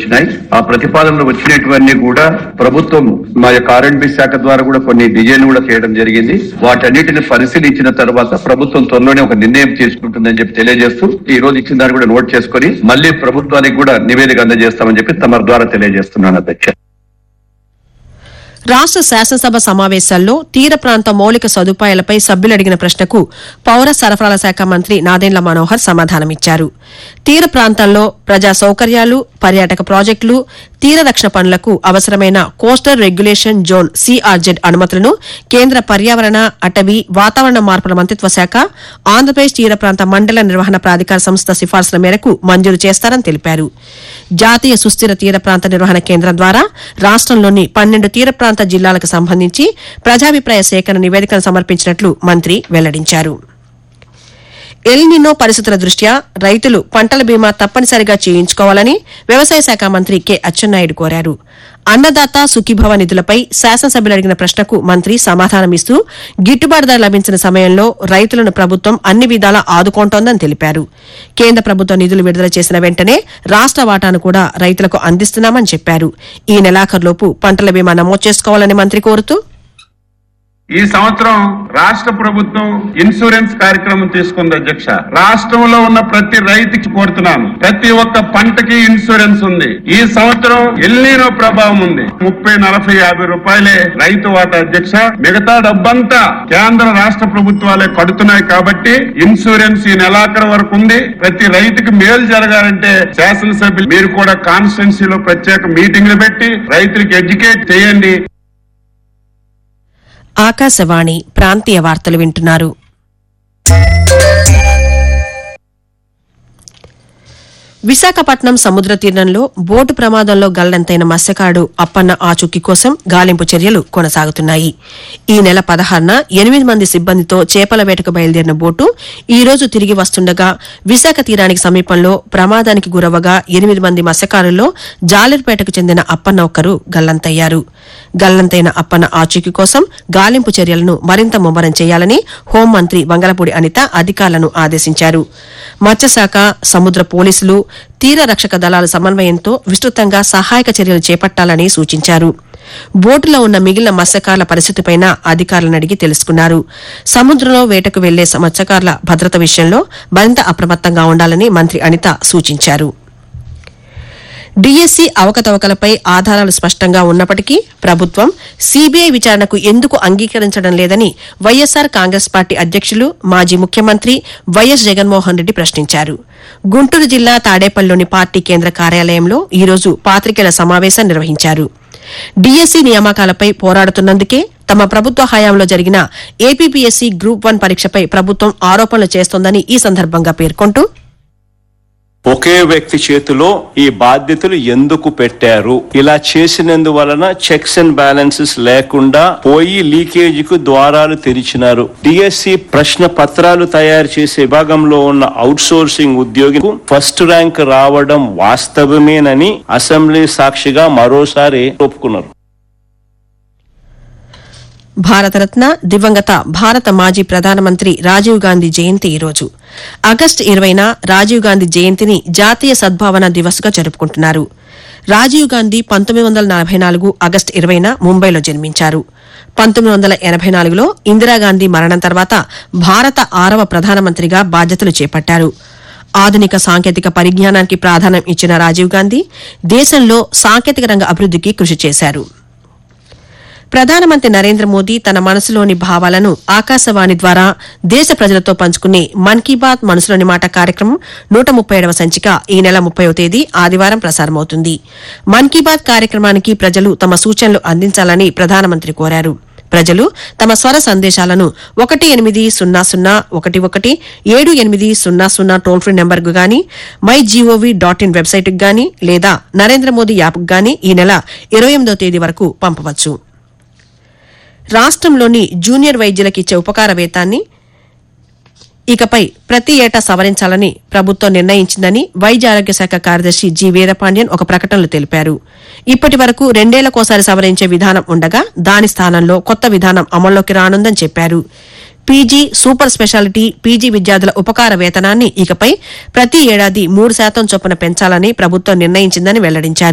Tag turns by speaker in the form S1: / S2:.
S1: వచ్చినాయి ఆ ప్రతిపాదనలు వచ్చినటువన్నీ కూడా ప్రభుత్వం మా యొక్క ఆర్ఎండ్బి శాఖ ద్వారా కూడా కొన్ని డిజైన్ కూడా చేయడం జరిగింది వాటన్నిటిని పరిశీలించిన తర్వాత ప్రభుత్వం త్వరలోనే ఒక నిర్ణయం తీసుకుంటుందని చెప్పి తెలియజేస్తూ ఈ రోజు ఇచ్చిన దాన్ని కూడా నోట్ చేసుకొని మళ్ళీ ప్రభుత్వానికి కూడా నివేదిక అందజేస్తామని చెప్పి తమ ద్వారా తెలియజేస్తున్నాను అధ్యక్ష
S2: రాష్ట్ర శాసనసభ సమావేశాల్లో తీర ప్రాంత మౌలిక సదుపాయాలపై సభ్యులు అడిగిన ప్రశ్నకు పౌర సరఫరాల శాఖ మంత్రి నాదెండ్ల మనోహర్ సమాధానమిచ్చారు తీర ప్రాంతాల్లో ప్రజా సౌకర్యాలు పర్యాటక ప్రాజెక్టులు తీర రక్షణ పనులకు అవసరమైన కోస్టల్ రెగ్యులేషన్ జోన్ సిఆర్జెడ్ అనుమతులను కేంద్ర పర్యావరణ అటవీ వాతావరణ మార్పుల మంత్రిత్వ శాఖ ఆంధ్రప్రదేశ్ తీర ప్రాంత మండల నిర్వహణ ప్రాధికార సంస్థ సిఫార్సుల మేరకు మంజూరు చేస్తారని తెలిపారు జాతీయ సుస్థిర తీర ప్రాంత నిర్వహణ కేంద్రం ద్వారా రాష్టంలోని పన్నెండు తీర ప్రాంత జిల్లాలకు సంబంధించి ప్రజాభిప్రాయ సేకరణ నివేదికను సమర్పించినట్లు మంత్రి వెల్లడించారు ఎల్నినో పరిస్థితుల దృష్ట్యా రైతులు పంటల బీమా తప్పనిసరిగా చేయించుకోవాలని వ్యవసాయ శాఖ మంత్రి కె అచ్చెన్నాయుడు కోరారు అన్నదాత సుఖీభవ నిధులపై శాసనసభ్యులు అడిగిన ప్రశ్నకు మంత్రి సమాధానమిస్తూ గిట్టుబాటు ధర లభించిన సమయంలో రైతులను ప్రభుత్వం అన్ని విధాలా ఆదుకుంటోందని తెలిపారు కేంద్ర ప్రభుత్వం నిధులు విడుదల చేసిన వెంటనే రాష్ట వాటాను కూడా రైతులకు అందిస్తున్నామని చెప్పారు ఈ నెలాఖరులోపు పంటల బీమా నమోదు చేసుకోవాలని మంత్రి కోరుతూ
S3: ఈ సంవత్సరం రాష్ట్ర ప్రభుత్వం ఇన్సూరెన్స్ కార్యక్రమం తీసుకుంది అధ్యక్ష రాష్ట్రంలో ఉన్న ప్రతి రైతుకి కోరుతున్నాను ప్రతి ఒక్క పంటకి ఇన్సూరెన్స్ ఉంది ఈ సంవత్సరం ఎల్నీనో ప్రభావం ఉంది ముప్పై నలభై యాభై రూపాయలే రైతు వాటా అధ్యక్ష మిగతా డబ్బంతా కేంద్ర రాష్ట్ర ప్రభుత్వాలే కడుతున్నాయి కాబట్టి ఇన్సూరెన్స్ ఈ నెలాఖరు వరకు ఉంది ప్రతి రైతుకి మేలు జరగాలంటే శాసనసభ్యులు మీరు కూడా కాన్స్టిట్యున్సీలో ప్రత్యేక మీటింగ్లు పెట్టి రైతులకు ఎడ్యుకేట్ చేయండి
S2: ఆకాశవాణి ప్రాంతీయ వార్తలు వింటున్నారు విశాఖపట్నం సముద్ర తీరంలో బోటు ప్రమాదంలో గల్లంతైన మత్స్యకారుడు అప్పన్న ఆచూకీ కోసం గాలింపు చర్యలు కొనసాగుతున్నాయి ఈ నెల పదహారున ఎనిమిది మంది సిబ్బందితో చేపల వేటకు బయలుదేరిన బోటు ఈ రోజు తిరిగి వస్తుండగా విశాఖ తీరానికి సమీపంలో ప్రమాదానికి గురవగా ఎనిమిది మంది మత్స్యకారుల్లో జాలర్పేటకు చెందిన అప్పన్న ఒక్కరు గల్లంతయ్యారు గల్లంతైన అప్పన్న ఆచూకీ కోసం గాలింపు చర్యలను మరింత ముమ్మరం చేయాలని హోంమంత్రి వంగలపూడి అనిత అధికారులను ఆదేశించారు మత్స్యశాఖ సముద్ర పోలీసులు తీర రక్షక దళాల సమన్వయంతో విస్తృతంగా సహాయక చర్యలు చేపట్టాలని సూచించారు బోటులో ఉన్న మిగిలిన మత్స్యకారుల పరిస్థితిపైన అధికారులను అడిగి తెలుసుకున్నారు సముద్రంలో వేటకు వెళ్లే మత్స్యకారుల భద్రత విషయంలో మరింత అప్రమత్తంగా ఉండాలని మంత్రి అనిత సూచించారు డీఎస్సీ అవకతవకలపై ఆధారాలు స్పష్టంగా ఉన్నప్పటికీ ప్రభుత్వం సీబీఐ విచారణకు ఎందుకు అంగీకరించడం లేదని వైఎస్సార్ కాంగ్రెస్ పార్టీ అధ్యక్షులు మాజీ ముఖ్యమంత్రి వైఎస్ జగన్మోహన్ రెడ్డి ప్రశ్నించారు గుంటూరు జిల్లా తాడేపల్లిలోని పార్టీ కేంద్ర కార్యాలయంలో ఈ రోజు పాత్రికేయుల సమావేశం నిర్వహించారు డీఎస్సీ నియామకాలపై పోరాడుతున్నందుకే తమ ప్రభుత్వ హయాంలో జరిగిన ఏపీపీఎస్సీ గ్రూప్ వన్ పరీక్షపై ప్రభుత్వం ఆరోపణలు చేస్తోందని ఈ సందర్భంగా పేర్కొంటూ
S4: ఒకే వ్యక్తి చేతిలో ఈ బాధ్యతలు ఎందుకు పెట్టారు ఇలా చేసినందువలన చెక్స్ అండ్ బ్యాలెన్సెస్ లేకుండా పోయి లీకేజ్ కు ద్వారాలు తెరిచినారు డిఎస్సి ప్రశ్న పత్రాలు తయారు చేసే విభాగంలో ఉన్న అవుట్ సోర్సింగ్ ఉద్యోగికు ఫస్ట్ ర్యాంక్ రావడం వాస్తవమేనని అసెంబ్లీ సాక్షిగా మరోసారి ఒప్పుకున్నారు
S2: భారతరత్న దివంగత భారత మాజీ ప్రధానమంత్రి రాజీవ్ గాంధీ జయంతి ఈ రోజు ఆగస్టు ఇరవైన రాజీవ్ గాంధీ జయంతిని జాతీయ సద్భావన దివస్ గా జరుపుకుంటున్నారు రాజీవ్ గాంధీ పంతొమ్మిది వందల నలభై నాలుగు ఆగస్టు ఇరవైన ముంబైలో జన్మించారు పంతొమ్మిది వందల ఎనభై నాలుగులో ఇందిరాగాంధీ మరణం తర్వాత భారత ఆరవ ప్రధానమంత్రిగా బాధ్యతలు చేపట్టారు ఆధునిక సాంకేతిక పరిజ్ఞానానికి ప్రాధాన్యం ఇచ్చిన రాజీవ్ గాంధీ దేశంలో సాంకేతిక రంగ అభివృద్దికి కృషి చేశారు ప్రధానమంత్రి నరేంద్ర మోదీ తన మనసులోని భావాలను ఆకాశవాణి ద్వారా దేశ ప్రజలతో పంచుకునే మన్ కీ బాత్ మనసులోని మాట కార్యక్రమం నూట ముప్పై ఏడవ సంచిక ఈ నెల ముప్పైవ తేదీ ఆదివారం ప్రసారమవుతుంది మన్ కీ బాత్ కార్యక్రమానికి ప్రజలు తమ సూచనలు అందించాలని ప్రధానమంత్రి కోరారు ప్రజలు తమ స్వర సందేశాలను ఒకటి ఎనిమిది సున్నా సున్నా ఒకటి ఒకటి ఏడు ఎనిమిది సున్నా సున్నా టోల్ ఫ్రీ నెంబర్కు గాని మై జీఓవీ డాట్ ఇన్ వెబ్సైట్కు గాని లేదా నరేంద్ర మోదీ యాప్కు గాని ఈ నెల ఇరవై ఎనిమిదో తేదీ వరకు పంపవచ్చు రాష్ట్రంలోని జూనియర్ వైద్యులకు ఇచ్చే ఉపకార వేతాన్ని ఇకపై ప్రతి ఏటా సవరించాలని ప్రభుత్వం నిర్ణయించిందని వైద్య ఆరోగ్య శాఖ కార్యదర్శి జి వీరపాండ్యన్ ఒక ప్రకటనలో తెలిపారు ఇప్పటి వరకు రెండేళ్లకోసారి సవరించే విధానం ఉండగా దాని స్థానంలో కొత్త విధానం అమల్లోకి రానుందని చెప్పారు పీజీ సూపర్ స్పెషాలిటీ పీజీ విద్యార్థుల ఉపకార వేతనాన్ని ఇకపై ప్రతి ఏడాది మూడు శాతం చొప్పున పెంచాలని ప్రభుత్వం నిర్ణయించిందని వెల్లడించారు